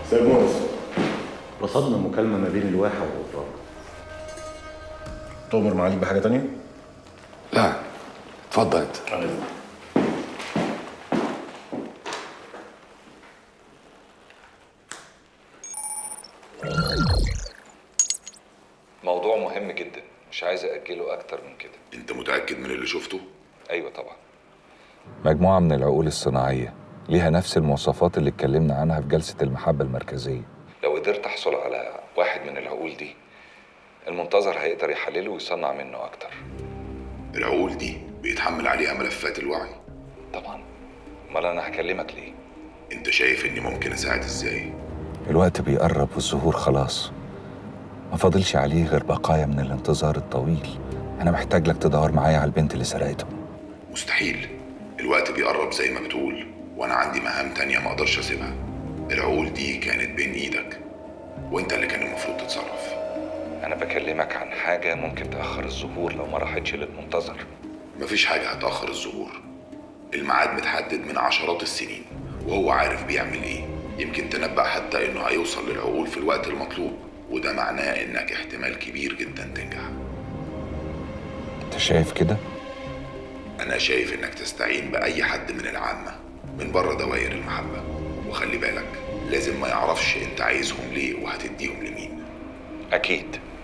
سيد مورس رصدنا مكالمة ما بين الواحة والغفران تؤمر معاليك بحاجة تانية؟ لا اتفضل انت موضوع مهم جدا مش عايز أجله أكتر من كده انت متاكد من اللي شفته أيوة طبعا مجموعة من العقول الصناعية ليها نفس المواصفات اللي اتكلمنا عنها في جلسة المحبة المركزية لو قدرت أحصل على واحد من العقول دي المنتظر هيقدر يحلله ويصنع منه أكتر العقول دي بيتحمل عليها ملفات الوعي طبعا أمال أنا هكلمك ليه؟ انت شايف اني ممكن اساعد ازاي الوقت بيقرب والظهور خلاص ما فاضلش عليه غير بقايا من الانتظار الطويل أنا محتاج لك تدور معايا على البنت اللي سرقتهم مستحيل الوقت بيقرب زي ما بتقول وانا عندي مهام تانية ما اقدرش اسيبها العقول دي كانت بين ايدك وانت اللي كان المفروض تتصرف أنا بكلمك عن حاجة ممكن تأخر الظهور لو ما راحتش للمنتظر مفيش حاجة هتأخر الظهور الميعاد متحدد من عشرات السنين وهو عارف بيعمل ايه يمكن تنبأ حتى انه هيوصل للعقول في الوقت المطلوب وده معناه انك احتمال كبير جدا تنجح أنت شايف كده؟ انا شايف انك تستعين باي حد من العامة من بره دوائر المحبة وخلي بالك لازم ما يعرفش انت عايزهم ليه وهتديهم لمين أكيد